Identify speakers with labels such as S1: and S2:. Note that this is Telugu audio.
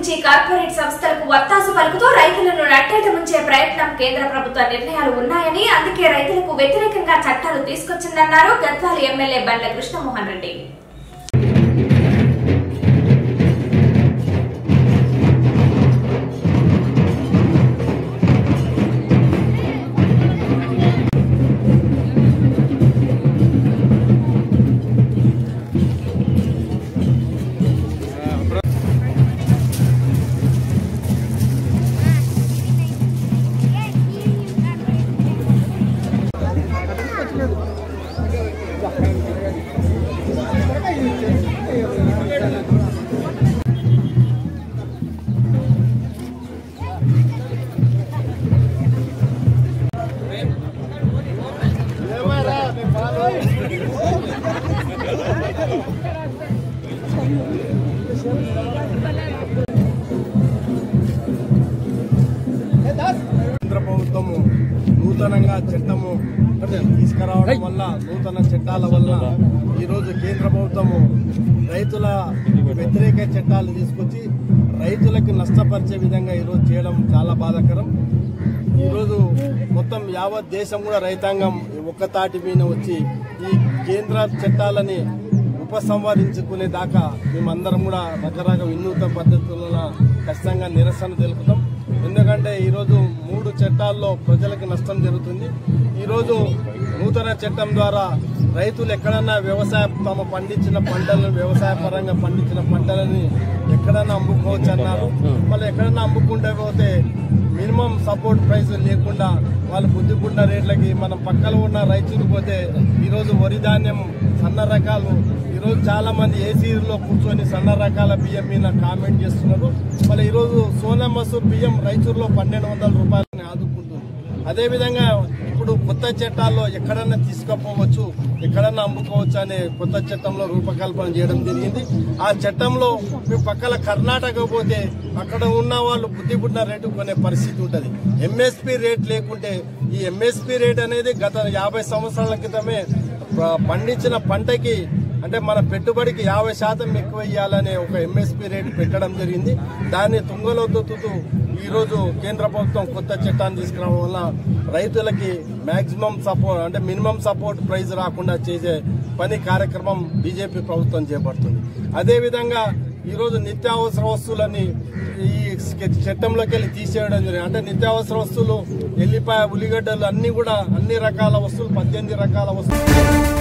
S1: నుంచి కార్పొరేట్ సంస్థలకు వత్తాసు పలుకుతూ రైతులను నట్టేట ముంచే ప్రయత్నం కేంద్ర ప్రభుత్వ నిర్ణయాలు ఉన్నాయని అందుకే రైతులకు వ్యతిరేకంగా చట్టాలు తీసుకొచ్చిందన్నారు గద్వాల ఎమ్మెల్యే బండ్ల కృష్ణమోహన్ రెడ్డి
S2: కేంద్ర ప్రభుత్వము నూతనంగా చట్టము తీసుకురావడం వల్ల నూతన చట్టాల వల్ల ఈరోజు కేంద్ర ప్రభుత్వము రైతుల వ్యతిరేక చట్టాలు తీసుకొచ్చి రైతులకు నష్టపరిచే విధంగా ఈరోజు చేయడం చాలా బాధాకరం ఈరోజు మొత్తం యావత్ దేశం కూడా రైతాంగం ఒక్క తాటి మీద వచ్చి ఈ కేంద్ర చట్టాలని ఉపసంహరించుకునే దాకా మేమందరం కూడా రకరకాల వినూత్న పద్ధతులలో ఖచ్చితంగా నిరసన తెలుపుతాం ఎందుకంటే ఈరోజు మూడు చట్టాల్లో ప్రజలకు నష్టం జరుగుతుంది ఈరోజు నూతన చట్టం ద్వారా రైతులు ఎక్కడన్నా వ్యవసాయ తమ పండించిన పంటలను వ్యవసాయ పరంగా పండించిన పంటలని ఎక్కడన్నా అమ్ముకోవచ్చు అన్నారు మళ్ళీ ఎక్కడన్నా అమ్ముకుంటే పోతే మినిమం సపోర్ట్ ప్రైస్ లేకుండా వాళ్ళు బుద్ధిగుండ రేట్లకి మనం పక్కన ఉన్న రైతులు పోతే ఈరోజు వరి ధాన్యం సన్న రకాలు ఈరోజు చాలా మంది ఏసీలో కూర్చొని సన్న రకాల బియ్యం మీద కామెంట్ చేస్తున్నారు మళ్ళీ ఈరోజు సోనా మసూర్ బియ్యం రైతుల్లో పన్నెండు వందల రూపాయలని ఆదుకుంటుంది అదేవిధంగా ఇప్పుడు కొత్త చట్టాల్లో ఎక్కడన్నా తీసుకుపోవచ్చు ఎక్కడన్నా అమ్ముకోవచ్చు అనే కొత్త చట్టంలో రూపకల్పన చేయడం జరిగింది ఆ చట్టంలో మేము పక్కల కర్ణాటక పోతే అక్కడ ఉన్న వాళ్ళు బుద్ధిబుడ్డ రేటు కొనే పరిస్థితి ఉంటుంది ఎంఎస్పి రేట్ లేకుంటే ఈ ఎంఎస్పి రేట్ అనేది గత యాభై సంవత్సరాల క్రితమే ప- పండించిన పంటకి అంటే మన పెట్టుబడికి యాభై శాతం ఎక్కువ ఇవ్వాలనే ఒక ఎంఎస్పి రేట్ పెట్టడం జరిగింది దాన్ని తుంగలో తొత్తుతూ ఈరోజు కేంద్ర ప్రభుత్వం కొత్త చట్టాన్ని తీసుకురావడం వల్ల రైతులకి మాక్సిమం సపోర్ట్ అంటే మినిమం సపోర్ట్ ప్రైస్ రాకుండా చేసే పని కార్యక్రమం బీజేపీ ప్రభుత్వం చేపడుతుంది అదేవిధంగా ఈరోజు నిత్యావసర వస్తువులని ఈ చట్టంలోకి వెళ్ళి తీసేయడం జరిగింది అంటే నిత్యావసర వస్తువులు ఎల్లిపాయ ఉల్లిగడ్డలు అన్ని కూడా అన్ని రకాల వస్తువులు పద్దెనిమిది రకాల వస్తువులు